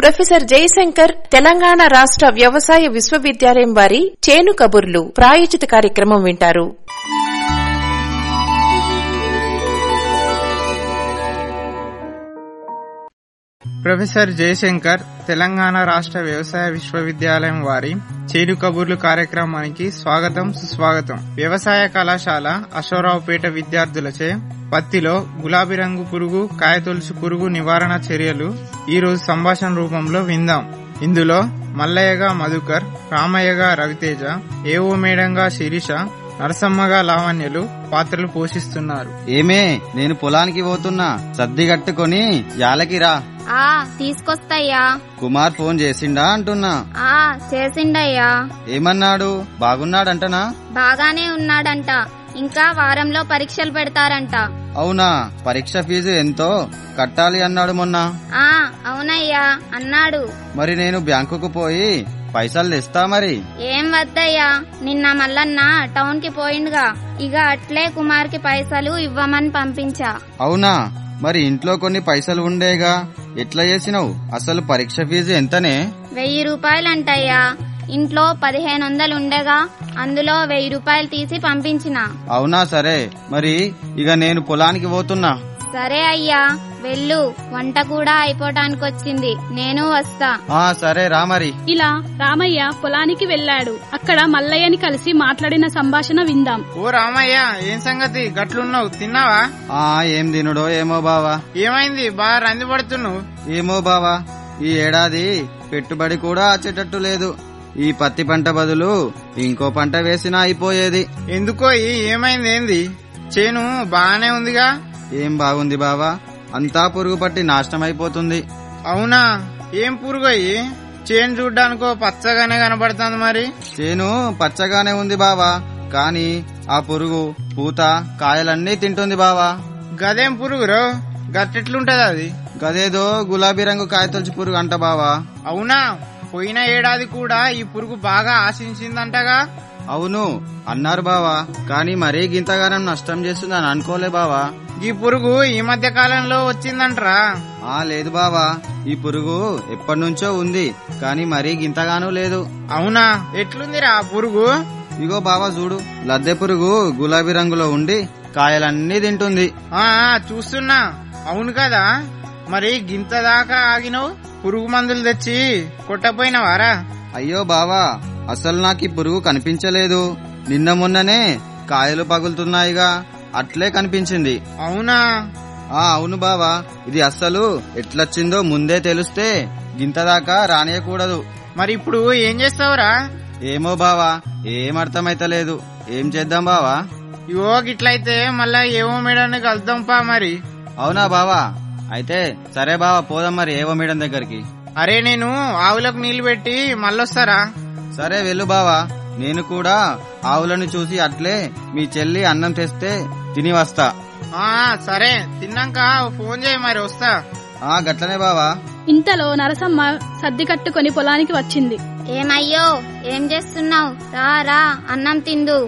professor Jayashankar Telangana రాష్ట్ర వ్యవసాయ విశ్వవిద్యాలయం వారి చేను కబుర్లు ప్రాయోజిత కార్యక్రమం వింటారు ప్రొఫెసర్ జయశంకర్ తెలంగాణ రాష్ట్ర వ్యవసాయ విశ్వవిద్యాలయం వారి చేను కబుర్లు కార్యక్రమానికి స్వాగతం సుస్వాగతం వ్యవసాయ కళాశాల అశోరావుపేట విద్యార్థులచే పత్తిలో గులాబీ రంగు పురుగు కాయతొలుసు పురుగు నివారణ చర్యలు ఈ రోజు సంభాషణ రూపంలో విందాం ఇందులో మల్లయ్యగా మధుకర్ రామయ్యగా రవితేజ ఏవో మేడంగా శిరీష నరసమ్మగా లావణ్యలు పాత్రలు పోషిస్తున్నారు ఏమే నేను పొలానికి పోతున్నా సర్ది కట్టుకొని యాలకి రా ఆ తీసుకొస్తయ్యా కుమార్ ఫోన్ చేసిండా అంటున్నా ఆ చేసిండయ్యా ఏమన్నాడు బాగున్నాడంటనా బాగానే ఉన్నాడంట ఇంకా వారంలో పరీక్షలు పెడతారంట అవునా పరీక్ష ఫీజు ఎంతో కట్టాలి అన్నాడు మొన్న ఆ అవునయ్యా అన్నాడు మరి నేను బ్యాంకుకు పోయి పైసలు తెస్తా మరి ఏం వద్దయ్యా నిన్న మల్లన్న టౌన్ కి పోయిండుగా ఇక అట్లే కుమార్ కి పైసలు ఇవ్వమని పంపించా అవునా మరి ఇంట్లో కొన్ని పైసలు ఉండేగా ఎట్లా చేసినావు అసలు పరీక్ష ఫీజు ఎంతనే వెయ్యి రూపాయలంటయ్యా ఇంట్లో పదిహేను వందలు ఉండగా అందులో వెయ్యి రూపాయలు తీసి పంపించిన అవునా సరే మరి ఇక నేను పొలానికి పోతున్నా సరే అయ్యా వెళ్ళు వంట కూడా అయిపోవటానికి వచ్చింది నేను వస్తా ఆ సరే రా మరి ఇలా రామయ్య పొలానికి వెళ్ళాడు అక్కడ మల్లయ్యని కలిసి మాట్లాడిన సంభాషణ విందాం ఓ రామయ్య ఏం సంగతి గట్లున్నావు తిన్నావా ఆ ఏం తినుడో ఏమో బావా ఏమైంది బాగా రంది పడుతున్నావు ఏమో బావా ఈ ఏడాది పెట్టుబడి కూడా వచ్చేటట్టు లేదు ఈ పత్తి పంట బదులు ఇంకో పంట వేసినా అయిపోయేది ఎందుకో ఈ ఏమైంది ఏంది చేను బాగానే ఉందిగా ఏం బాగుంది బావా అంతా పురుగు పట్టి నాశనం అయిపోతుంది అవునా ఏం పురుగయ్యి చేను చూడ్డానికో పచ్చగానే కనబడుతుంది మరి చేను పచ్చగానే ఉంది బావా కాని ఆ పురుగు పూత కాయలన్నీ తింటుంది బావా గదేం పురుగురో గట్టెట్లుంటది అది గదేదో గులాబీ రంగు కాయతొలచి పురుగు అంట బావా అవునా పోయిన ఏడాది కూడా ఈ పురుగు బాగా ఆశించిందంటగా అవును అన్నారు బావా కాని మరీ గింతగానం నష్టం చేస్తుందని అనుకోలే బావా ఈ పురుగు ఈ మధ్య కాలంలో వచ్చిందంటరా ఆ లేదు బావా ఈ పురుగు ఎప్పటి నుంచో ఉంది కాని మరీ గింతగానూ లేదు అవునా ఎట్లుందిరా ఆ పురుగు ఇగో బావా చూడు లద్దె పురుగు గులాబీ రంగులో ఉండి కాయలన్నీ తింటుంది ఆ ఆ, చూస్తున్నా అవును కదా మరి గింత దాకా ఆగినవు పురుగు మందులు తెచ్చి కొట్టపోయినవారా అయ్యో బావా అసలు నాకు ఈ పురుగు కనిపించలేదు నిన్న మొన్ననే కాయలు పగులుతున్నాయిగా అట్లే కనిపించింది అవునా ఆ అవును బావా ఇది అస్సలు ఎట్లొచ్చిందో ముందే తెలిస్తే గింతదాకా రానియకూడదు మరి ఇప్పుడు ఏం చేస్తావురా ఏమో బావా ఏం అర్థమైతలేదు ఏం చేద్దాం బావా ఇవో గిట్లయితే మళ్ళా ఏవో మేడాన్ని కలుద్దాంపా మరి అవునా బావా అయితే సరే బావా పోదాం మరి ఏవో మేడం దగ్గరికి అరే నేను ఆవులకు నీళ్లు పెట్టి మళ్ళొస్తారా సరే వెళ్ళు బావా నేను కూడా ఆవులను చూసి అట్లే మీ చెల్లి అన్నం తెస్తే తిని వస్తా ఆ సరే తిన్నాక ఫోన్ చేయి మరి వస్తా ఆ గట్లనే బావా ఇంతలో నరసమ్మ సర్ది కట్టుకొని పొలానికి వచ్చింది ఏమయ్యో ఏం చేస్తున్నావు రా రా అన్నం తిందు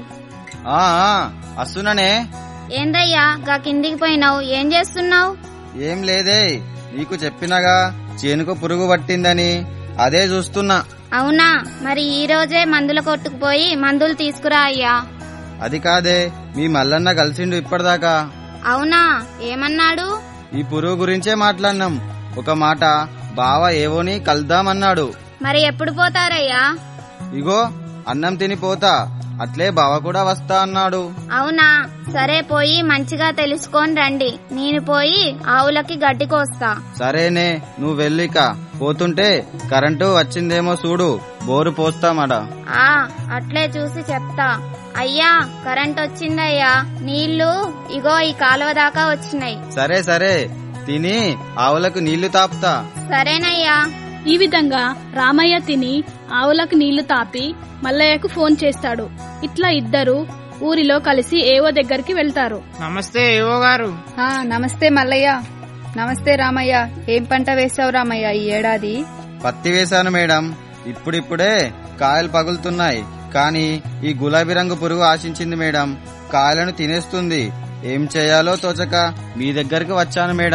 ఆ ఆ, వస్తున్నానే ఏందయ్యా గా కిందికి పోయినావు ఏం చేస్తున్నావు ఏం లేదే నీకు చెప్పినగా చేనుకు పురుగు పట్టిందని అదే చూస్తున్నా అవునా మరి ఈ రోజే మందుల కొట్టుకుపోయి మందులు తీసుకురా అయ్యా అది కాదే మీ మల్లన్న కలిసిండు ఇప్పటిదాకా అవునా ఏమన్నాడు ఈ పురుగు గురించే మాట్లాడినాం ఒక మాట బావ ఏవోని కలుద్దామన్నాడు మరి ఎప్పుడు పోతారయ్యా ఇగో అన్నం తిని పోతా అట్లే బావ కూడా వస్తా అన్నాడు అవునా సరే పోయి మంచిగా తెలుసుకొని రండి నేను పోయి ఆవులకి గడ్డి కోస్తా సరేనే నువ్వు వెళ్ళిక పోతుంటే కరెంటు వచ్చిందేమో చూడు బోరు పోస్తామట ఆ అట్లే చూసి చెప్తా అయ్యా కరెంట్ వచ్చిందయ్యా నీళ్లు ఇగో ఈ కాలువ దాకా వచ్చినాయి సరే సరే తిని ఆవులకు నీళ్లు తాపుతా సరేనయ్యా ఈ విధంగా రామయ్య తిని ఆవులకు నీళ్లు తాపి మల్లయ్యకు ఫోన్ చేస్తాడు ఇట్లా ఇద్దరు ఊరిలో కలిసి ఏవో దగ్గరికి వెళ్తారు నమస్తే ఏవో గారు ఆ, నమస్తే మల్లయ్య నమస్తే రామయ్య ఏం పంట వేసావు రామయ్య ఈ ఏడాది పత్తి వేశాను మేడం ఇప్పుడిప్పుడే కాయలు పగులుతున్నాయి కానీ ఈ గులాబీ రంగు పురుగు ఆశించింది మేడం కాయలను తినేస్తుంది ఏం చేయాలో తోచక మీ దగ్గరికి వచ్చాను మేడం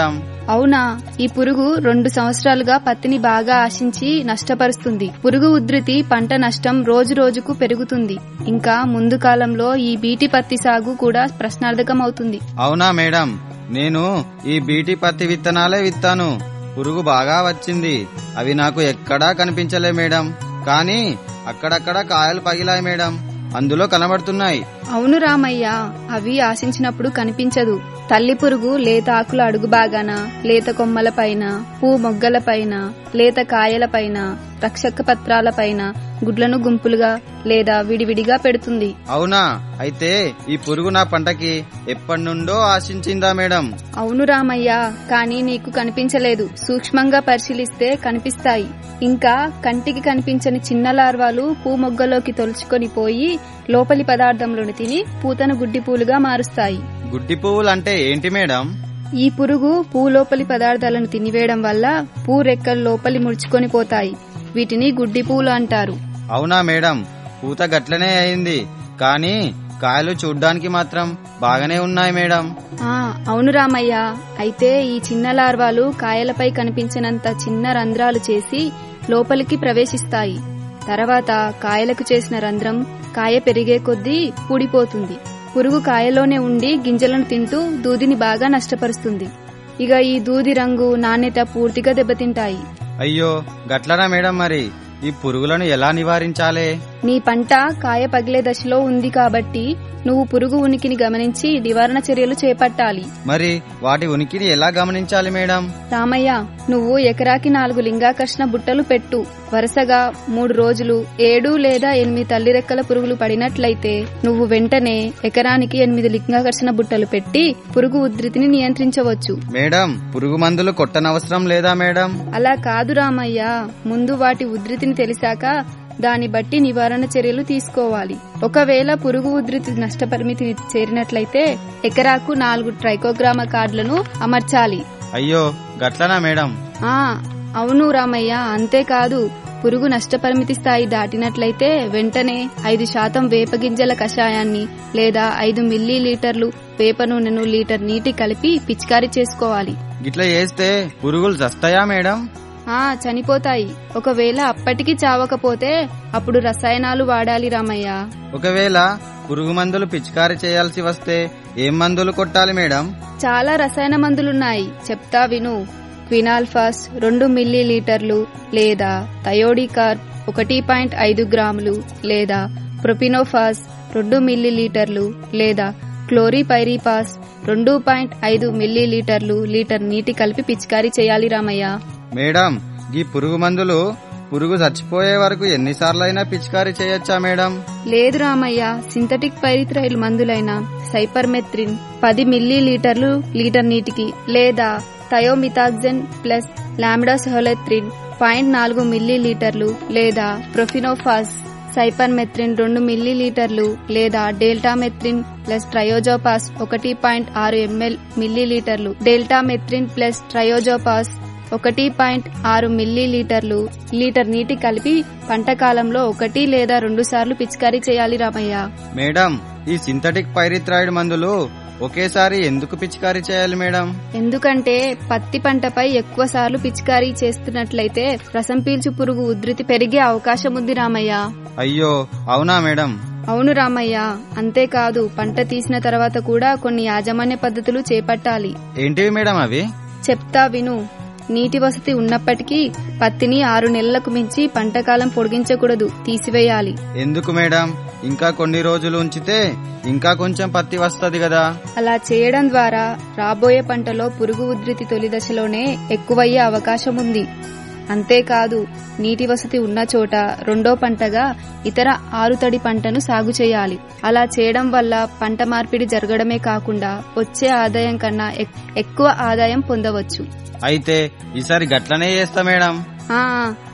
అవునా ఈ పురుగు రెండు సంవత్సరాలుగా పత్తిని బాగా ఆశించి నష్టపరుస్తుంది పురుగు ఉధృతి పంట నష్టం రోజు రోజుకు పెరుగుతుంది ఇంకా ముందు కాలంలో ఈ బీటి పత్తి సాగు కూడా ప్రశ్నార్థకం అవుతుంది అవునా మేడం నేను ఈ బీటీ పత్తి విత్తనాలే విత్తాను పురుగు బాగా వచ్చింది అవి నాకు ఎక్కడా కనిపించలే మేడం కానీ అక్కడక్కడ కాయలు పగిలాయి మేడం అందులో కనబడుతున్నాయి అవును రామయ్య అవి ఆశించినప్పుడు కనిపించదు తల్లి పురుగు లేత ఆకుల అడుగు బాగాన లేత కొమ్మల పైన పూ మొగ్గల పైన లేత కాయల పైన రక్షక పత్రాల పైన గుడ్లను గుంపులుగా లేదా విడివిడిగా పెడుతుంది అవునా అయితే ఈ పురుగు నా పంటకి ఎప్పటి నుండో ఆశించిందా మేడం అవును రామయ్య కానీ నీకు కనిపించలేదు సూక్ష్మంగా పరిశీలిస్తే కనిపిస్తాయి ఇంకా కంటికి కనిపించని చిన్న లార్వాలు పూ మొగ్గలోకి తొలుచుకొని పోయి లోపలి పదార్థంలోని తిని పూతను గుడ్డి పూలుగా మారుస్తాయి గుడ్డి పువ్వులు అంటే ఏంటి మేడం ఈ పురుగు పూ లోపలి పదార్థాలను తినివేయడం వల్ల పూ రెక్కలు లోపలి ముడుచుకొని పోతాయి వీటిని గుడ్డి పూలు అంటారు అవునా మేడం పూత గట్లనే అయింది కానీ కాయలు చూడ్డానికి మాత్రం బాగానే ఉన్నాయి మేడం ఆ అవును రామయ్య అయితే ఈ చిన్న లార్వాలు కాయలపై కనిపించినంత చిన్న రంధ్రాలు చేసి లోపలికి ప్రవేశిస్తాయి తర్వాత కాయలకు చేసిన రంధ్రం కాయ పెరిగే కొద్దీ పూడిపోతుంది పురుగు కాయలోనే ఉండి గింజలను తింటూ దూదిని బాగా నష్టపరుస్తుంది ఇక ఈ దూది రంగు నాణ్యత పూర్తిగా దెబ్బతింటాయి అయ్యో గట్లనా మేడం మరి ఈ పురుగులను ఎలా నివారించాలే నీ పంట కాయ పగిలే దశలో ఉంది కాబట్టి నువ్వు పురుగు ఉనికిని గమనించి నివారణ చర్యలు చేపట్టాలి మరి వాటి ఉనికిని ఎలా గమనించాలి మేడం రామయ్య నువ్వు ఎకరాకి నాలుగు లింగాకర్షణ బుట్టలు పెట్టు వరుసగా మూడు రోజులు ఏడు లేదా ఎనిమిది తల్లి రెక్కల పురుగులు పడినట్లయితే నువ్వు వెంటనే ఎకరానికి ఎనిమిది లింగాకర్షణ బుట్టలు పెట్టి పురుగు ఉధృతిని నియంత్రించవచ్చు మేడం పురుగు మందులు కొట్టనవసరం లేదా మేడం అలా కాదు రామయ్య ముందు వాటి ఉధృతిని తెలిసాక దాన్ని బట్టి నివారణ చర్యలు తీసుకోవాలి ఒకవేళ పురుగు ఉధృతి నష్టపరిమితి చేరినట్లయితే ఎకరాకు నాలుగు ట్రైకోగ్రామ కార్డులను అమర్చాలి అయ్యో గట్లనా మేడం ఆ అవును రామయ్య అంతేకాదు పురుగు నష్టపరిమితి స్థాయి దాటినట్లయితే వెంటనే ఐదు శాతం వేప గింజల కషాయాన్ని లేదా ఐదు మిల్లీ లీటర్లు వేప నూనెను లీటర్ నీటి కలిపి పిచికారీ చేసుకోవాలి గిట్ల చేస్తే పురుగులు చస్తాయా మేడం ఆ చనిపోతాయి ఒకవేళ అప్పటికి చావకపోతే అప్పుడు రసాయనాలు వాడాలి రామయ్య ఒకవేళ పురుగు మందులు పిచికారీ చేయాల్సి వస్తే ఏం మందులు కొట్టాలి మేడం చాలా రసాయన మందులున్నాయి చెప్తా విను క్వినాల్ఫాస్ రెండు మిల్లీ లీటర్లు లేదా థయోడికార్ ఒకటి పాయింట్ ఐదు గ్రాములు లేదా ప్రొపినోఫాస్ రెండు మిల్లీ లీటర్లు లేదా క్లోరిపైరిపాస్ రెండు పాయింట్ ఐదు మిల్లీ లీటర్లు లీటర్ నీటి కలిపి పిచికారీ చేయాలి రామయ్య మేడం ఈ పురుగు మందులు పురుగు చచ్చిపోయే వరకు ఎన్నిసార్లైనా పిచికారీ చేయొచ్చా మేడం లేదు రామయ్య సింథటిక్ పైరిథ్రైల్ మందులైన సైపర్మెత్రిన్ పది మిల్లీ లీటర్లు లీటర్ నీటికి లేదా థయోమితాక్సెన్ ప్లస్ లామ్డాసోలెత్రిన్ పాయింట్ నాలుగు మిల్లీ లీటర్లు లేదా ప్రొఫినోఫాస్ సైపర్మెత్రిన్ రెండు మిల్లీ లీటర్లు లేదా డెల్టామెత్రిన్ ప్లస్ ట్రయోజోపాస్ ఒకటి పాయింట్ ఆరు ఎంఎల్ మిల్లీ లీటర్లు డెల్టామెత్రిన్ ప్లస్ ట్రయోజోపాస్ ఒకటి పాయింట్ ఆరు మిల్లీ లీటర్లు లీటర్ నీటి కలిపి పంట కాలంలో ఒకటి లేదా రెండు సార్లు పిచికారీ చేయాలి రామయ్య మేడం ఈ సింథటిక్ పైరిథ్రాయిడ్ మందులు ఒకేసారి ఎందుకు పిచికారీ చేయాలి మేడం ఎందుకంటే పత్తి పంటపై ఎక్కువ సార్లు పిచికారీ చేస్తున్నట్లయితే రసం పీల్చు పురుగు ఉధృతి పెరిగే అవకాశం ఉంది రామయ్య అయ్యో అవునా మేడం అవును రామయ్య అంతేకాదు పంట తీసిన తర్వాత కూడా కొన్ని యాజమాన్య పద్ధతులు చేపట్టాలి ఏంటివి మేడం అవి చెప్తా విను నీటి వసతి ఉన్నప్పటికీ పత్తిని ఆరు నెలలకు మించి పంటకాలం పొడిగించకూడదు తీసివేయాలి ఎందుకు మేడం ఇంకా కొన్ని రోజులు ఉంచితే ఇంకా కొంచెం పత్తి వస్తది కదా అలా చేయడం ద్వారా రాబోయే పంటలో పురుగు ఉధృతి తొలి దశలోనే ఎక్కువయ్యే అవకాశం ఉంది అంతేకాదు నీటి వసతి ఉన్న చోట రెండో పంటగా ఇతర ఆరుతడి పంటను సాగు చేయాలి అలా చేయడం వల్ల పంట మార్పిడి జరగడమే కాకుండా వచ్చే ఆదాయం కన్నా ఎక్- ఎక్కువ ఆదాయం పొందవచ్చు అయితే ఈసారి గట్లనే చేస్తా మేడం ఆ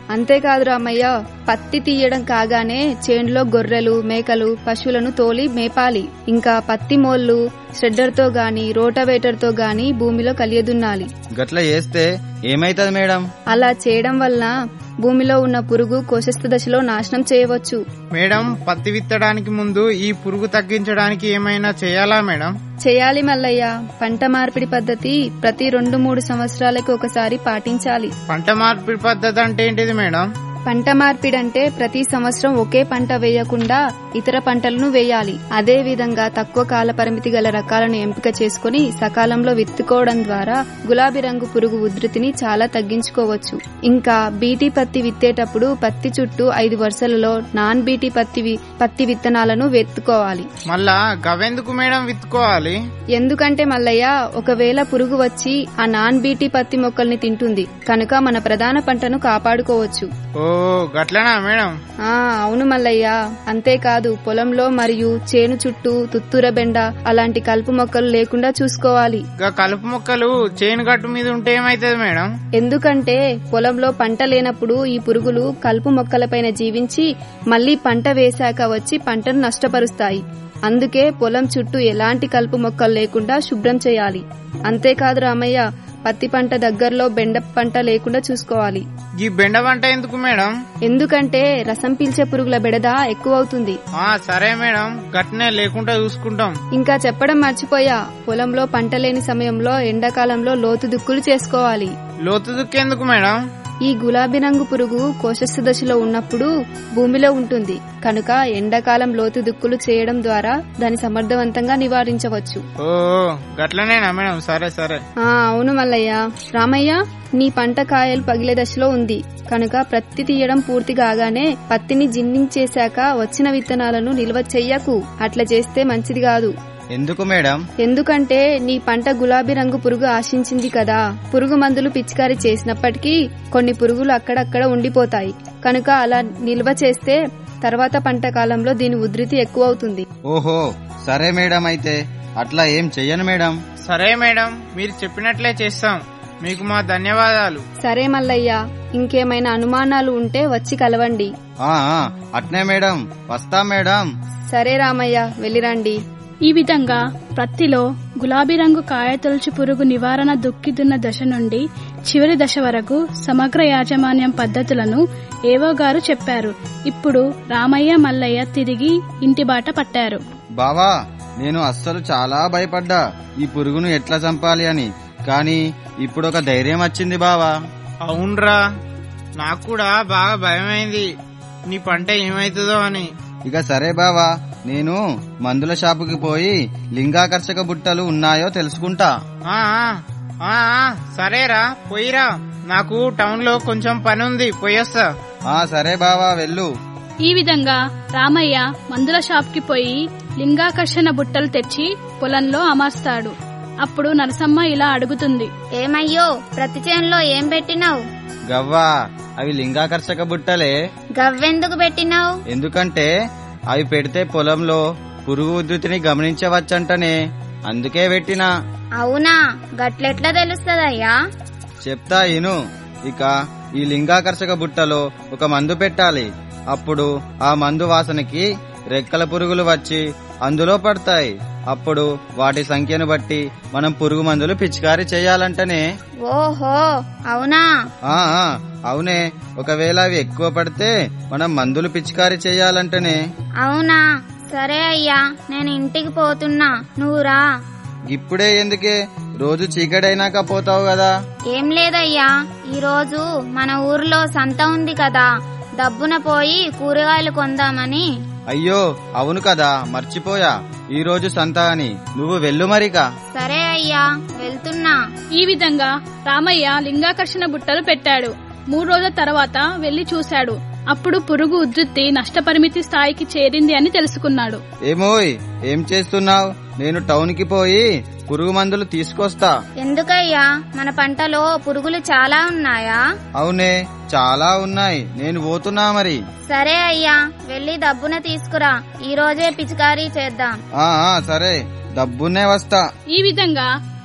అంతేకాదు రామయ్య పత్తి తీయడం కాగానే చేనులో గొర్రెలు మేకలు పశువులను తోలి మేపాలి ఇంకా పత్తి మోళ్లు ష్రెడ్డర్తో గాని రోటవేటర్తో గాని భూమిలో కలియదున్నాలి గట్ల చేస్తే ఏమైతది మేడం అలా చేయడం వలన భూమిలో ఉన్న పురుగు కోశస్థ దశలో నాశనం చేయవచ్చు మేడం పత్తి విత్తడానికి ముందు ఈ పురుగు తగ్గించడానికి ఏమైనా చేయాలా మేడం చేయాలి మల్లయ్య పంట మార్పిడి పద్ధతి ప్రతి రెండు మూడు సంవత్సరాలకు ఒకసారి పాటించాలి పంట మార్పిడి పద్ధతి అంటే ఏంటిది మేడం పంట మార్పిడి అంటే ప్రతి సంవత్సరం ఒకే పంట వేయకుండా ఇతర పంటలను వేయాలి అదే విధంగా తక్కువ కాల పరిమితి గల రకాలను ఎంపిక చేసుకుని సకాలంలో విత్తుకోవడం ద్వారా గులాబీ రంగు పురుగు ఉధృతిని చాలా తగ్గించుకోవచ్చు ఇంకా బీటీ పత్తి విత్తేటప్పుడు పత్తి చుట్టూ ఐదు వరుసలలో నాన్ బీటీ పత్తి వి- పత్తి విత్తనాలను వెత్తుకోవాలి మళ్ళా గవెందుకు మేడం విత్తుకోవాలి ఎందుకంటే మల్లయ్య ఒకవేళ పురుగు వచ్చి ఆ నాన్ బీటీ పత్తి మొక్కల్ని తింటుంది కనుక మన ప్రధాన పంటను కాపాడుకోవచ్చు ఓ గట్లనా మేడం ఆ అవును మల్లయ్య అంతేకాదు పొలంలో మరియు చేను చుట్టూ తుత్తుర బెండ అలాంటి కలుపు మొక్కలు లేకుండా చూసుకోవాలి గా కలుపు మొక్కలు చేను గట్టు మీద ఉంటే ఏమైతది మేడం ఎందుకంటే పొలంలో పంట లేనప్పుడు ఈ పురుగులు కలుపు మొక్కలపైన జీవించి మళ్లీ పంట వేశాక వచ్చి పంటను నష్టపరుస్తాయి అందుకే పొలం చుట్టూ ఎలాంటి కలుపు మొక్కలు లేకుండా శుభ్రం చేయాలి అంతేకాదు రామయ్య పత్తి పంట దగ్గరలో బెండ పంట లేకుండా చూసుకోవాలి ఈ బెండ పంట ఎందుకు మేడం ఎందుకంటే రసం పీల్చే పురుగుల బెడద ఎక్కువ అవుతుంది ఆ సరే మేడం గట్నే లేకుండా చూసుకుంటాం ఇంకా చెప్పడం మర్చిపోయా పొలంలో పంట లేని సమయంలో ఎండాకాలంలో లోతు దుక్కులు చేసుకోవాలి లోతు దుక్కేందుకు మేడం ఈ గులాబీ రంగు పురుగు కోశస్థ దశలో ఉన్నప్పుడు భూమిలో ఉంటుంది కనుక ఎండాకాలం లోతు దుక్కులు చేయడం ద్వారా దాన్ని సమర్థవంతంగా నివారించవచ్చు ఓ గట్లనేనా మేడం సరే సరే ఆ అవును మల్లయ్య రామయ్య నీ పంట కాయలు పగిలే దశలో ఉంది కనుక ప్రత్తి తీయడం పూర్తి కాగానే పత్తిని జిన్నించేశాక వచ్చిన విత్తనాలను నిల్వ చెయ్యకు అట్లా చేస్తే మంచిది కాదు ఎందుకు మేడం ఎందుకంటే నీ పంట గులాబీ రంగు పురుగు ఆశించింది కదా పురుగు మందులు పిచికారీ చేసినప్పటికీ కొన్ని పురుగులు అక్కడక్కడ ఉండిపోతాయి కనుక అలా నిల్వ చేస్తే తర్వాత పంట కాలంలో దీని ఉధృతి ఎక్కువ అవుతుంది ఓహో సరే మేడం అయితే అట్లా ఏం చెయ్యను మేడం సరే మేడం మీరు చెప్పినట్లే చేస్తాం మీకు మా ధన్యవాదాలు సరే మల్లయ్య ఇంకేమైనా అనుమానాలు ఉంటే వచ్చి కలవండి ఆ ఆ, అట్నే మేడం వస్తాం మేడం సరే రామయ్య వెళ్ళిరండి ఈ విధంగా ప్రత్తిలో గులాబీ రంగు కాయతొలుచు పురుగు నివారణ దుక్కిదున్న దశ నుండి చివరి దశ వరకు సమగ్ర యాజమాన్యం పద్ధతులను ఏవో గారు చెప్పారు ఇప్పుడు రామయ్య మల్లయ్య తిరిగి ఇంటి బాట పట్టారు బావా నేను అస్సలు చాలా భయపడ్డా ఈ పురుగును ఎట్లా చంపాలి అని కానీ ఇప్పుడు ఒక ధైర్యం వచ్చింది బావా అవునరా నాకు కూడా బాగా భయమైంది నీ పంట ఏమైతుందో అని ఇక సరే బావా నేను మందుల షాపుకి పోయి లింగాకర్షక బుట్టలు ఉన్నాయో తెలుసుకుంటా ఆ ఆ, ఆ, ఆ, సరేరా పోయిరా నాకు టౌన్ లో కొంచెం పని ఉంది పోయొస్తా ఆ సరే బావా వెళ్ళు ఈ విధంగా రామయ్య మందుల షాప్కి పోయి లింగాకర్షణ బుట్టలు తెచ్చి పొలంలో అమర్స్తాడు అప్పుడు నరసమ్మ ఇలా అడుగుతుంది ఏమయ్యో ప్రతి చేనులో ఏం పెట్టినావు గవ్వా అవి లింగాకర్షక బుట్టలే గవ్వెందుకు పెట్టినావు ఎందుకంటే అవి పెడితే పొలంలో పురుగు ఉధృతిని గమనించవచ్చంటనే అందుకే పెట్టినా అవునా గట్లెట్లా తెలుస్తదయ్యా చెప్తా ఇను ఇక ఈ లింగాకర్షక బుట్టలో ఒక మందు పెట్టాలి అప్పుడు ఆ మందు వాసనకి రెక్కల పురుగులు వచ్చి అందులో పడతాయి అప్పుడు వాటి సంఖ్యను బట్టి మనం పురుగు మందులు పిచికారీ చేయాలంటనే ఓహో అవునా ఆ ఆ, అవునే ఒకవేళ అవి ఎక్కువ పడితే మనం మందులు పిచికారీ చేయాలంటనే అవునా సరే అయ్యా నేను ఇంటికి పోతున్నా నువ్వు రా ఇప్పుడే ఎందుకే రోజు చీకటైనాక పోతావు కదా ఏం లేదయ్యా ఈరోజు మన ఊర్లో సంత ఉంది కదా డబ్బున పోయి కూరగాయలు కొందామని అయ్యో అవును కదా మర్చిపోయా ఈ రోజు సంత అని నువ్వు వెళ్ళు మరిక సరే అయ్యా వెళ్తున్నా ఈ విధంగా రామయ్య లింగాకర్షణ బుట్టలు పెట్టాడు మూడు రోజుల తర్వాత వెళ్లి చూశాడు అప్పుడు పురుగు ఉధృతి నష్టపరిమితి స్థాయికి చేరింది అని తెలుసుకున్నాడు ఏమోయ్ ఏం చేస్తున్నావు నేను టౌన్ కి పోయి పురుగు మందులు తీసుకొస్తా ఎందుకయ్యా మన పంటలో పురుగులు చాలా ఉన్నాయా అవునే చాలా ఉన్నాయి నేను పోతున్నా మరి సరే అయ్యా వెళ్ళి డబ్బున తీసుకురా ఈ రోజే పిచికారీ చేద్దాం ఆ ఆ, సరే డబ్బునే వస్తా ఈ విధంగా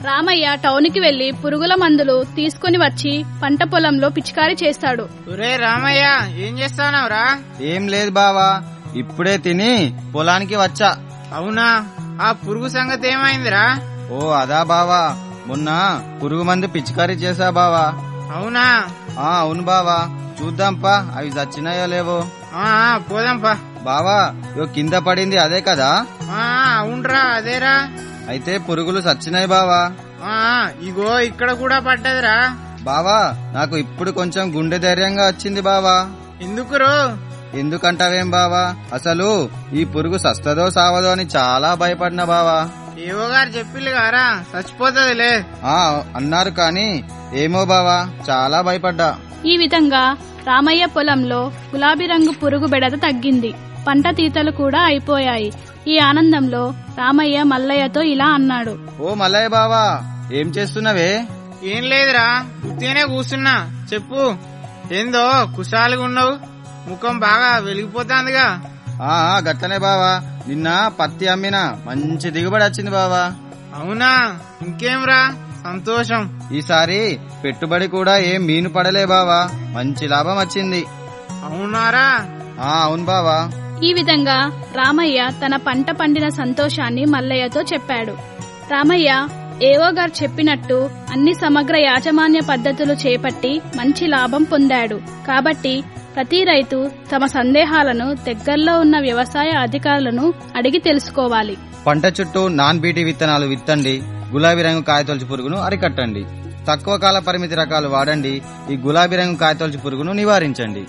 రామయ్య టౌన్కి వెళ్లి పురుగుల మందులు తీసుకుని వచ్చి పంట పొలంలో పిచికారీ చేస్తాడు ఒరే రామయ్య ఏం చేస్తానవరా ఏం లేదు బావా ఇప్పుడే తిని పొలానికి వచ్చా అవునా ఆ పురుగు సంగతి ఏమైందిరా ఓ అదా బావా మొన్న పురుగు మందు పిచికారీ చేసా బావా అవునా ఆ అవును బావా చూద్దాంపా అవి చచ్చినాయో లేవో ఆ ఆ, పోదాంపా బావా యో కింద పడింది అదే కదా ఆ ఆ, అవునరా అదేరా అయితే పురుగులు చచ్చినాయి బావా ఆ ఆ, ఇగో ఇక్కడ కూడా పడ్డదిరా బావా నాకు ఇప్పుడు కొంచెం గుండె ధైర్యంగా వచ్చింది బావా ఎందుకురో ఎందుకంటావేం బావా అసలు ఈ పురుగు సస్తదో సావదో అని చాలా భయపడిన బావా ఏవో గారు చెప్పిల్లు గారా చచ్చిపోతుందిలే ఆ అన్నారు కానీ ఏమో బావా చాలా భయపడ్డా ఈ విధంగా రామయ్య పొలంలో గులాబీ రంగు పురుగు బెడద తగ్గింది పంట తీతలు కూడా అయిపోయాయి ఈ ఆనందంలో రామయ్య మల్లయ్యతో ఇలా అన్నాడు ఓ మల్లయ్య బావా ఏం చేస్తున్నావే ఏం లేదురా ఉత్తినే కూర్చున్నా చెప్పు ఏందో కుశాలుగా ఉన్నావు ముఖం బాగా వెలిగిపోతాందిగా ఆ ఆ, గట్లనే బావా నిన్న పత్తి అమ్మినా మంచి దిగుబడి వచ్చింది బావా అవునా ఇంకేంరా సంతోషం ఈసారి పెట్టుబడి కూడా ఏం మీను పడలే బావా మంచి లాభం వచ్చింది అవునారా ఆ అవును బావా ఈ విధంగా రామయ్య తన పంట పండిన సంతోషాన్ని మల్లయ్యతో చెప్పాడు రామయ్య ఏవో గారు చెప్పినట్టు అన్ని సమగ్ర యాజమాన్య పద్ధతులు చేపట్టి మంచి లాభం పొందాడు కాబట్టి ప్రతి రైతు తమ సందేహాలను దగ్గరలో ఉన్న వ్యవసాయ అధికారులను అడిగి తెలుసుకోవాలి పంట చుట్టూ నాన్ బీటీ విత్తనాలు విత్తండి గులాబీ రంగు కాయతొలచి పురుగును అరికట్టండి తక్కువ కాల పరిమితి రకాలు వాడండి ఈ గులాబీ రంగు కాయతొలచి పురుగును నివారించండి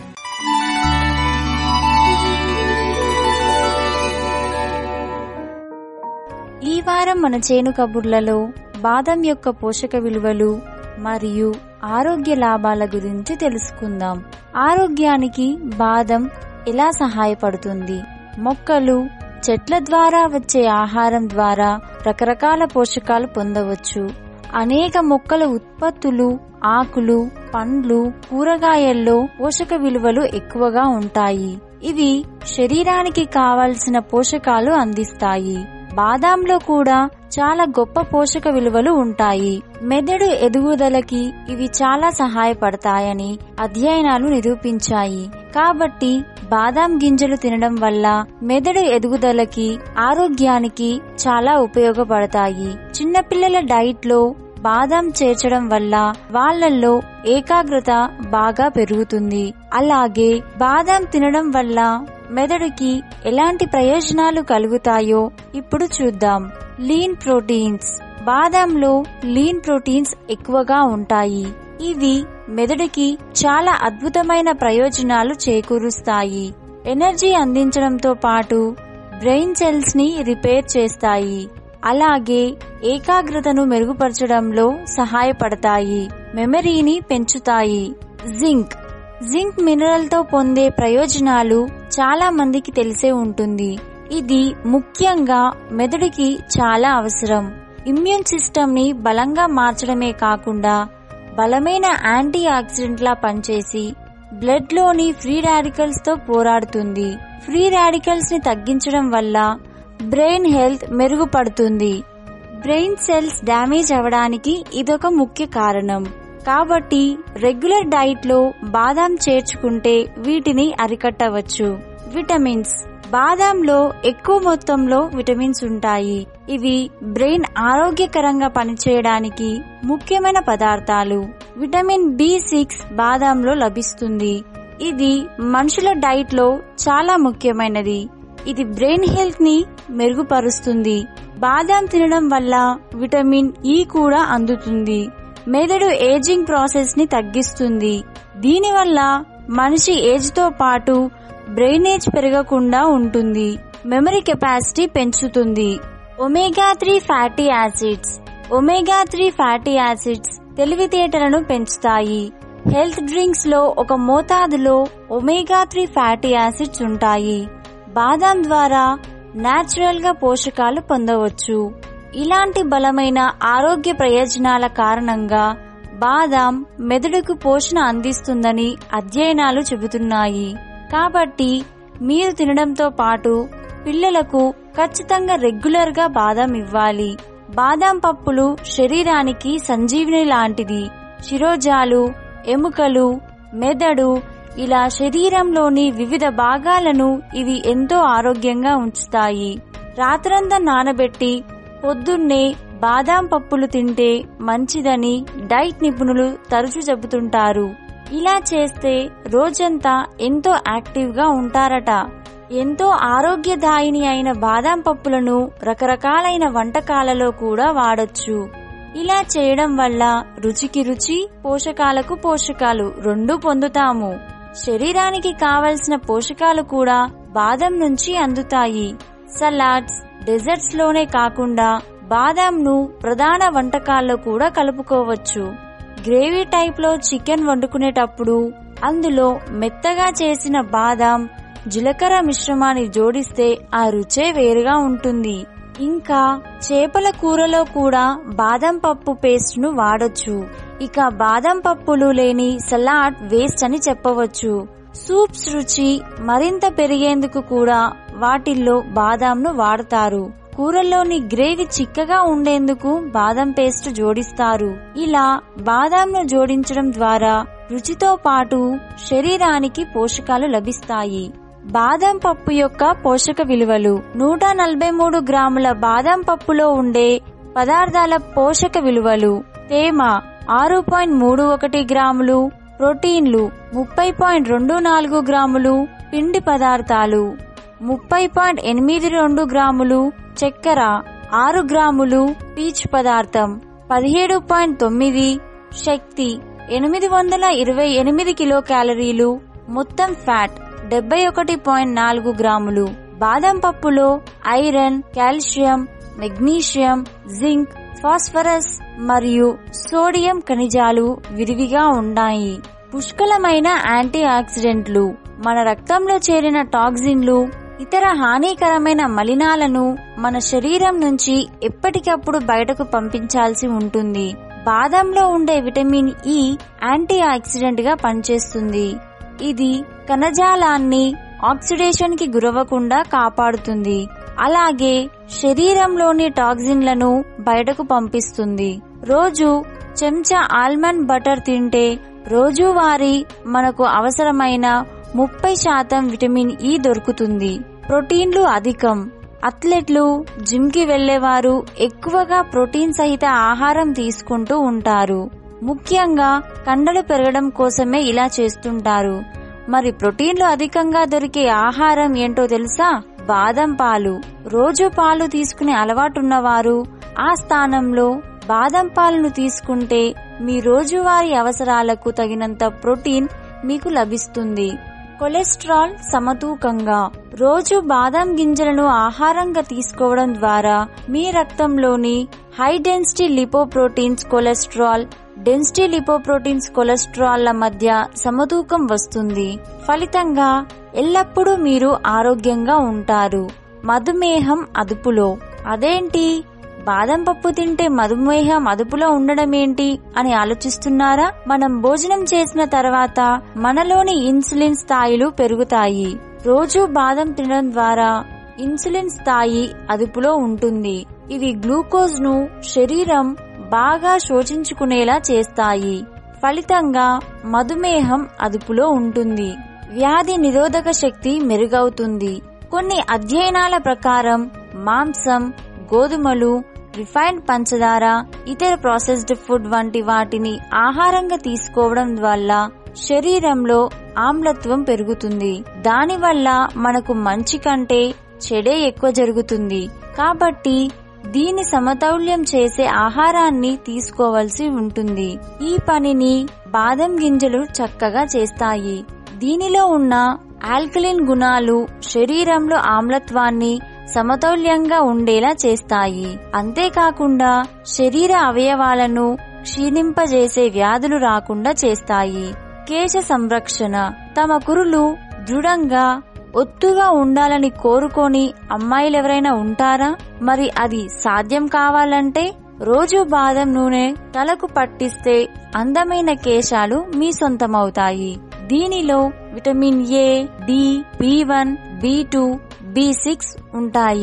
ఈ వారం మన చేను కబుర్లలో బాదం యొక్క పోషక విలువలు మరియు ఆరోగ్య లాభాల గురించి తెలుసుకుందాం ఆరోగ్యానికి బాదం ఎలా సహాయపడుతుంది మొక్కలు చెట్ల ద్వారా వచ్చే ఆహారం ద్వారా రకరకాల పోషకాలు పొందవచ్చు అనేక మొక్కల ఉత్పత్తులు ఆకులు పండ్లు కూరగాయల్లో పోషక విలువలు ఎక్కువగా ఉంటాయి ఇవి శరీరానికి కావలసిన పోషకాలు అందిస్తాయి బాదాంలో కూడా చాలా గొప్ప పోషక విలువలు ఉంటాయి మెదడు ఎదుగుదలకి ఇవి చాలా సహాయపడతాయని అధ్యయనాలు నిరూపించాయి కాబట్టి బాదాం గింజలు తినడం వల్ల మెదడు ఎదుగుదలకి ఆరోగ్యానికి చాలా ఉపయోగపడతాయి చిన్నపిల్లల డైట్ లో బాదాం చేర్చడం వల్ల వాళ్ళల్లో ఏకాగ్రత బాగా పెరుగుతుంది అలాగే బాదాం తినడం వల్ల మెదడుకి ఎలాంటి ప్రయోజనాలు కలుగుతాయో ఇప్పుడు చూద్దాం లీన్ ప్రోటీన్స్ బాదాంలో లీన్ ప్రోటీన్స్ ఎక్కువగా ఉంటాయి ఇవి మెదడుకి చాలా అద్భుతమైన ప్రయోజనాలు చేకూరుస్తాయి ఎనర్జీ అందించడంతో పాటు బ్రెయిన్ సెల్స్ ని రిపేర్ చేస్తాయి అలాగే ఏకాగ్రతను మెరుగుపరచడంలో సహాయపడతాయి మెమరీని పెంచుతాయి జింక్ జింక్ మినరల్ తో పొందే ప్రయోజనాలు చాలా మందికి తెలిసే ఉంటుంది ఇది ముఖ్యంగా మెదడుకి చాలా అవసరం ఇమ్యూన్ సిస్టమ్ ని బలంగా మార్చడమే కాకుండా బలమైన యాంటీ ఆక్సిడెంట్ లా పనిచేసి బ్లడ్ లోని ఫ్రీ రాడికల్స్ తో పోరాడుతుంది ఫ్రీ రాడికల్స్ ని తగ్గించడం వల్ల బ్రెయిన్ హెల్త్ మెరుగుపడుతుంది బ్రెయిన్ సెల్స్ డ్యామేజ్ అవడానికి ఇదొక ముఖ్య కారణం కాబట్టి రెగ్యులర్ డైట్ లో బాదాం చేర్చుకుంటే వీటిని అరికట్టవచ్చు విటమిన్స్ బాదాంలో ఎక్కువ మొత్తంలో విటమిన్స్ ఉంటాయి ఇవి బ్రెయిన్ ఆరోగ్యకరంగా పనిచేయడానికి ముఖ్యమైన పదార్థాలు విటమిన్ బి సిక్స్ బాదాంలో లభిస్తుంది ఇది మనుషుల డైట్ లో చాలా ముఖ్యమైనది ఇది బ్రెయిన్ హెల్త్ ని మెరుగుపరుస్తుంది బాదాం తినడం వల్ల విటమిన్ ఈ కూడా అందుతుంది మెదడు ఏజింగ్ ప్రాసెస్ ని తగ్గిస్తుంది దీనివల్ల మనిషి ఏజ్ తో పాటు బ్రెయినేజ్ పెరగకుండా ఉంటుంది మెమరీ కెపాసిటీ పెంచుతుంది omega three fatty acids omega three fatty acids తెలివితేటలను పెంచుతాయి హెల్త్ డ్రింక్స్ లో ఒక మోతాదులో ఒమేగా త్రీ ఫ్యాటీ యాసిడ్స్ ఉంటాయి బాదాం ద్వారా నేచురల్ గా పోషకాలు పొందవచ్చు ఇలాంటి బలమైన ఆరోగ్య ప్రయోజనాల కారణంగా బాదాం మెదడుకు పోషణ అందిస్తుందని అధ్యయనాలు చెబుతున్నాయి కాబట్టి మీరు తినడంతో పాటు పిల్లలకు ఖచ్చితంగా రెగ్యులర్ గా బాదం ఇవ్వాలి బాదాం పప్పులు శరీరానికి సంజీవిని లాంటిది శిరోజాలు ఎముకలు మెదడు ఇలా శరీరంలోని వివిధ భాగాలను ఇవి ఎంతో ఆరోగ్యంగా ఉంచుతాయి రాత్రంతా నానబెట్టి పొద్దున్నే బాదాం పప్పులు తింటే మంచిదని డైట్ నిపుణులు తరచూ చెబుతుంటారు ఇలా చేస్తే రోజంతా ఎంతో యాక్టివ్ గా ఉంటారట ఎంతో ఆరోగ్యదాయిని అయిన బాదాం పప్పులను రకరకాలైన వంటకాలలో కూడా వాడొచ్చు ఇలా చేయడం వల్ల రుచికి రుచి పోషకాలకు పోషకాలు రెండు పొందుతాము శరీరానికి కావలసిన పోషకాలు కూడా బాదం నుంచి అందుతాయి సలాడ్స్ డెజర్ట్స్ లోనే కాకుండా బాదాంను ప్రధాన వంటకాల్లో కూడా కలుపుకోవచ్చు గ్రేవీ టైప్ లో చికెన్ వండుకునేటప్పుడు అందులో మెత్తగా చేసిన బాదాం జీలకర్ర మిశ్రమాన్ని జోడిస్తే ఆ రుచే వేరుగా ఉంటుంది ఇంకా చేపల కూరలో కూడా బాదం పప్పు పేస్ట్ ను వాడొచ్చు ఇక బాదం పప్పులు లేని సలాడ్ వేస్ట్ అని చెప్పవచ్చు సూప్స్ రుచి మరింత పెరిగేందుకు కూడా వాటిల్లో బాదాంను వాడతారు కూరల్లోని గ్రేవీ చిక్కగా ఉండేందుకు బాదం పేస్ట్ జోడిస్తారు ఇలా బాదాంను జోడించడం ద్వారా రుచితో పాటు శరీరానికి పోషకాలు లభిస్తాయి బాదం పప్పు యొక్క పోషక విలువలు నూట నలభై మూడు గ్రాముల బాదం పప్పులో ఉండే పదార్థాల పోషక విలువలు తేమ ఆరు పాయింట్ మూడు ఒకటి గ్రాములు ప్రోటీన్లు ముప్పై పాయింట్ రెండు నాలుగు గ్రాములు పిండి పదార్థాలు ముప్పై పాయింట్ ఎనిమిది రెండు గ్రాములు చక్కెర ఆరు గ్రాములు పీచ్ పదార్థం పదిహేడు పాయింట్ తొమ్మిది శక్తి ఎనిమిది వందల ఇరవై ఎనిమిది కిలో క్యాలరీలు మొత్తం ఫ్యాట్ డెబ్బై ఒకటి పాయింట్ నాలుగు గ్రాములు బాదం పప్పులో iron calcium magnesium zinc phosphorus మరియు సోడియం ఖనిజాలు విరివిగా ఉన్నాయి పుష్కలమైన యాంటీ ఆక్సిడెంట్లు మన రక్తంలో చేరిన టాక్సిన్లు ఇతర హానికరమైన మలినాలను మన శరీరం నుంచి ఎప్పటికప్పుడు బయటకు పంపించాల్సి ఉంటుంది బాదంలో ఉండే విటమిన్ ఇ యాంటీ ఆక్సిడెంట్ గా పనిచేస్తుంది ఇది కణజాలాన్ని ఆక్సిడేషన్ కి గురవకుండా కాపాడుతుంది అలాగే శరీరంలోని టాక్సిన్లను బయటకు పంపిస్తుంది రోజు చెంచా ఆల్మండ్ బటర్ తింటే రోజువారీ మనకు అవసరమైన ముప్పై శాతం విటమిన్ ఇ దొరుకుతుంది ప్రోటీన్లు అధికం అథ్లెట్లు జిమ్ కి వెళ్లేవారు ఎక్కువగా ప్రోటీన్ సహిత ఆహారం తీసుకుంటూ ఉంటారు ముఖ్యంగా కండలు పెరగడం కోసమే ఇలా చేస్తుంటారు మరి ప్రోటీన్లు అధికంగా దొరికే ఆహారం ఏంటో తెలుసా బాదం పాలు రోజు పాలు తీసుకునే అలవాటున్నవారు ఆ స్థానంలో బాదం పాలను తీసుకుంటే మీ రోజువారీ అవసరాలకు తగినంత ప్రోటీన్ మీకు లభిస్తుంది కొలెస్ట్రాల్ సమతూకంగా రోజు బాదం గింజలను ఆహారంగా తీసుకోవడం ద్వారా మీ రక్తంలోని high density lipoproteins cholesterol density lipoproteins కొలెస్ట్రాల్ల మధ్య సమతూకం వస్తుంది ఫలితంగా ఎల్లప్పుడూ మీరు ఆరోగ్యంగా ఉంటారు మధుమేహం అదుపులో అదేంటి బాదం పప్పు తింటే మధుమేహం అదుపులో ఉండడం ఏంటి అని ఆలోచిస్తున్నారా మనం భోజనం చేసిన తర్వాత మనలోని ఇన్సులిన్ స్థాయిలు పెరుగుతాయి రోజు బాదం తినడం ద్వారా ఇన్సులిన్ స్థాయి అదుపులో ఉంటుంది ఇవి గ్లూకోజ్ ను శరీరం బాగా శోషించుకునేలా చేస్తాయి ఫలితంగా మధుమేహం అదుపులో ఉంటుంది వ్యాధి నిరోధక శక్తి మెరుగవుతుంది కొన్ని అధ్యయనాల ప్రకారం మాంసం గోధుమలు రిఫైన్డ్ పంచదార ఇతర ప్రాసెస్డ్ ఫుడ్ వంటి వాటిని ఆహారంగా తీసుకోవడం వల్ల శరీరంలో ఆమ్లత్వం పెరుగుతుంది దానివల్ల మనకు మంచి కంటే చెడే ఎక్కువ జరుగుతుంది కాబట్టి దీని సమతౌల్యం చేసే ఆహారాన్ని తీసుకోవాల్సి ఉంటుంది ఈ పనిని బాదం గింజలు చక్కగా చేస్తాయి దీనిలో ఉన్న ఆల్కలిన్ గుణాలు శరీరంలో ఆమ్లత్వాన్ని సమతౌల్యంగా ఉండేలా చేస్తాయి అంతేకాకుండా శరీర అవయవాలను క్షీణింపజేసే వ్యాధులు రాకుండా చేస్తాయి కేశ సంరక్షణ తమ కురులు దృఢంగా ఒత్తుగా ఉండాలని కోరుకొని అమ్మాయిలెవరైనా ఉంటారా మరి అది సాధ్యం కావాలంటే రోజు బాదం నూనె తలకు పట్టిస్తే అందమైన కేశాలు మీ సొంతమవుతాయి దీనిలో vitamin A D B one B two B six ఉంటాయి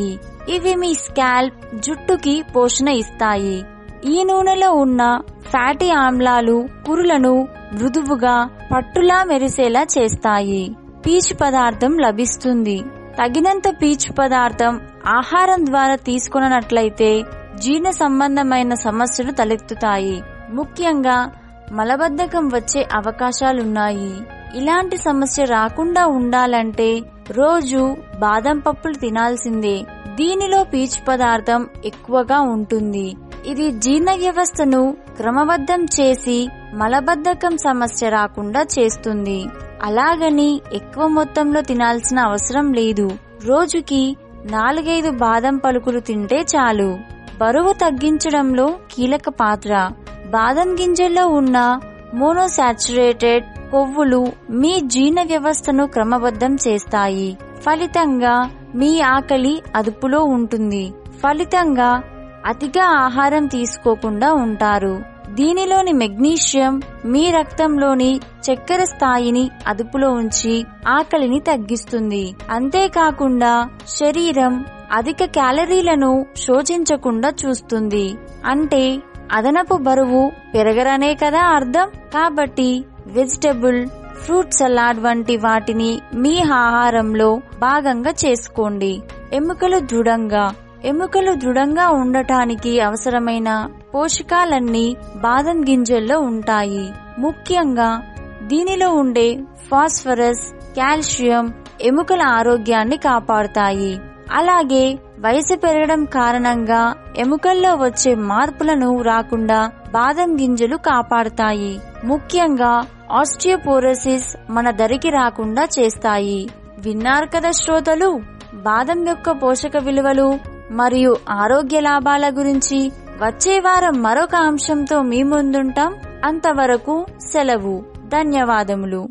ఇవి మీ స్కాల్ప్ జుట్టుకి పోషణ ఇస్తాయి ఈ నూనెలో ఉన్న ఫ్యాటీ ఆమ్లాలు కురులను మృదువుగా పట్టులా మెరిసేలా చేస్తాయి పీచు పదార్థం లభిస్తుంది తగినంత పీచు పదార్థం ఆహారం ద్వారా తీసుకున్నట్లయితే జీర్ణ సంబంధమైన సమస్యలు తలెత్తుతాయి ముఖ్యంగా మలబద్ధకం వచ్చే అవకాశాలున్నాయి ఇలాంటి సమస్య రాకుండా ఉండాలంటే రోజు బాదం పప్పులు తినాల్సిందే దీనిలో పీచు పదార్థం ఎక్కువగా ఉంటుంది ఇది జీర్ణ వ్యవస్థను క్రమబద్ధం చేసి మలబద్ధకం సమస్య రాకుండా చేస్తుంది అలాగని ఎక్కువ మొత్తంలో తినాల్సిన అవసరం లేదు రోజుకి నాలుగైదు బాదం పలుకులు తింటే చాలు బరువు తగ్గించడంలో కీలక పాత్ర బాదం గింజల్లో ఉన్న మోనోసాచురేటెడ్ కొవ్వులు మీ జీర్ణ వ్యవస్థను క్రమబద్ధం చేస్తాయి ఫలితంగా మీ ఆకలి అదుపులో ఉంటుంది ఫలితంగా అతిగా ఆహారం తీసుకోకుండా ఉంటారు దీనిలోని మెగ్నీషియం మీ రక్తంలోని చక్కెర స్థాయిని అదుపులో ఉంచి ఆకలిని తగ్గిస్తుంది అంతేకాకుండా శరీరం అధిక క్యాలరీలను శోషించకుండా చూస్తుంది అంటే అదనపు బరువు పెరగరనే కదా అర్థం కాబట్టి వెజిటబుల్ ఫ్రూట్ సలాడ్ వంటి వాటిని మీ ఆహారంలో భాగంగా చేసుకోండి ఎముకలు దృఢంగా ఎముకలు దృఢంగా ఉండటానికి అవసరమైన పోషకాలన్నీ బాదం గింజల్లో ఉంటాయి ముఖ్యంగా దీనిలో ఉండే ఫాస్ఫరస్ కాల్షియం ఎముకల ఆరోగ్యాన్ని కాపాడుతాయి అలాగే వయసు పెరగడం కారణంగా ఎముకల్లో వచ్చే మార్పులను రాకుండా బాదం గింజలు కాపాడుతాయి ముఖ్యంగా ఆస్టియోపోరోసిస్ మన దరికి రాకుండా చేస్తాయి విన్నారు కదా శ్రోతలు బాదం యొక్క పోషక విలువలు మరియు ఆరోగ్య లాభాల గురించి వచ్చే వారం మరొక అంశంతో మీ ముందుంటాం అంతవరకు సెలవు ధన్యవాదములు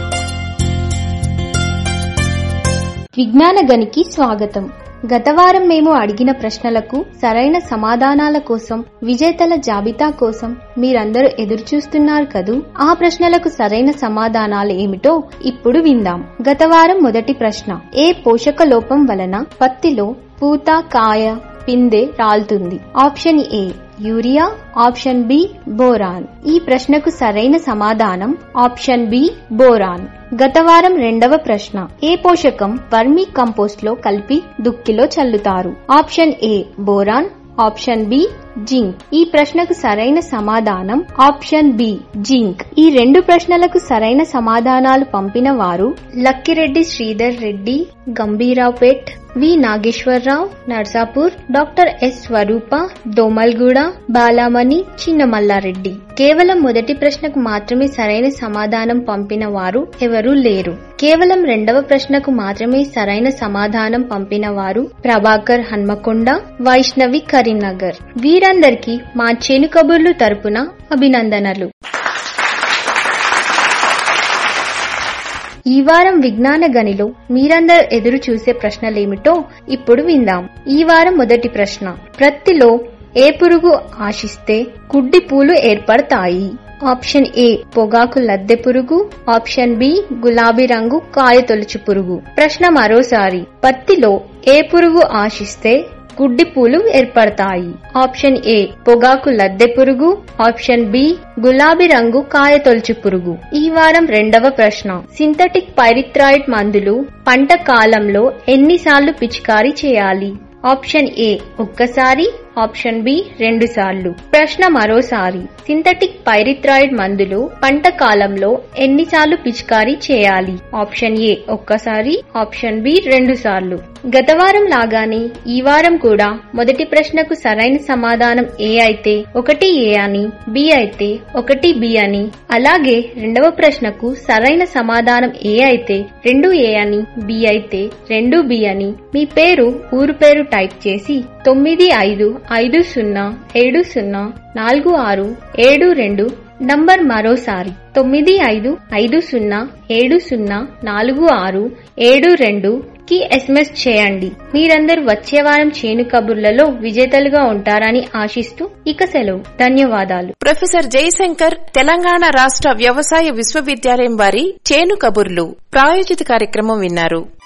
విజ్ఞాన గనికి స్వాగతం గత వారం మేము అడిగిన ప్రశ్నలకు సరైన సమాధానాల కోసం విజేతల జాబితా కోసం మీరందరూ ఎదురు చూస్తున్నారు కదూ ఆ ప్రశ్నలకు సరైన సమాధానాలు ఏమిటో ఇప్పుడు విందాం గత వారం మొదటి ప్రశ్న ఏ పోషక లోపం వలన పత్తిలో పూత కాయ పిందె రాలుతుంది option A urea option B boron ఈ ప్రశ్నకు సరైన సమాధానం ఆప్షన్ బి బోరాన్ గత వారం రెండవ ప్రశ్న ఏ పోషకం వర్మీ కంపోస్ట్ లో కలిపి దుక్కిలో చల్లుతారు option A boron option B zinc ఈ ప్రశ్నకు సరైన సమాధానం ఆప్షన్ బి జింక్ ఈ రెండు ప్రశ్నలకు సరైన సమాధానాలు పంపిన వారు Lakkireddy Sridhar Reddy Gambhiraopet V Nageswara Rao Narsapur doctor S Swaroopa Domalguda Balamani Chinnamallareddy కేవలం మొదటి ప్రశ్నకు మాత్రమే సరైన సమాధానం పంపిన వారు ఎవరూ లేరు కేవలం రెండవ ప్రశ్నకు మాత్రమే సరైన సమాధానం పంపిన వారు ప్రభాకర్ హన్మకొండ వైష్ణవి కరీంనగర్ వీరందరికీ మా చేను కబుర్లు తరపున అభినందనలు ఈ వారం విజ్ఞాన గనిలో మీరందరూ ఎదురు చూసే ప్రశ్నలేమిటో ఇప్పుడు విందాం ఈ వారం మొదటి ప్రశ్న ప్రత్తిలో ఏ పురుగు ఆశిస్తే కుడ్డి పూలు ఏర్పడతాయి ఆప్షన్ ఏ పొగాకు లద్దె పురుగు ఆప్షన్ బి గులాబీ రంగు కాయ తొలుచు పురుగు ప్రశ్న మరోసారి పత్తిలో ఏ పురుగు ఆశిస్తే గుడ్డి పూలు ఏర్పడతాయి ఆప్షన్ ఏ పొగాకు లద్దె పురుగు ఆప్షన్ బి గులాబీ రంగు కాయ తొలచు పురుగు ఈ వారం రెండవ ప్రశ్న సింథటిక్ పైరిథ్రాయిడ్ మందులు పంట కాలంలో ఎన్నిసార్లు పిచికారీ చేయాలి ఆప్షన్ ఏ ఒక్కసారి ఆప్షన్ బి రెండు సార్లు ప్రశ్న మరోసారి సింథటిక్ పైరిథ్రాయిడ్ మందులు పంట కాలంలో ఎన్నిసార్లు పిచికారీ చేయాలి ఆప్షన్ ఏ ఒక్కసారి ఆప్షన్ బి రెండు సార్లు గత వారం లాగానే ఈ వారం కూడా మొదటి ప్రశ్నకు సరైన సమాధానం ఏ అయితే ఒకటి ఏ అని బి అయితే ఒకటి బి అని అలాగే రెండవ ప్రశ్నకు సరైన సమాధానం ఏ అయితే రెండు ఏ అని బి అయితే రెండు బి అని మీ పేరు ఊరు పేరు టైప్ చేసి తొమ్మిది ఐదు ఐదు సున్నా ఏడు సున్నా నాలుగు ఆరు ఏడు రెండు నంబర్ మరోసారి తొమ్మిది ఐదు ఐదు సున్నా ఏడు సున్నా నాలుగు ఆరు ఏడు రెండు కి ఎస్ఎంఎస్ చేయండి మీరందరూ వచ్చే వారం చేను కబుర్లలో విజేతలుగా ఉంటారని ఆశిస్తూ ఇక సెలవు ధన్యవాదాలు ప్రొఫెసర్ జయశంకర్ తెలంగాణ రాష్ట్ర వ్యవసాయ విశ్వవిద్యాలయం వారి చేను కబుర్లు ప్రాయోజిత కార్యక్రమం విన్నారు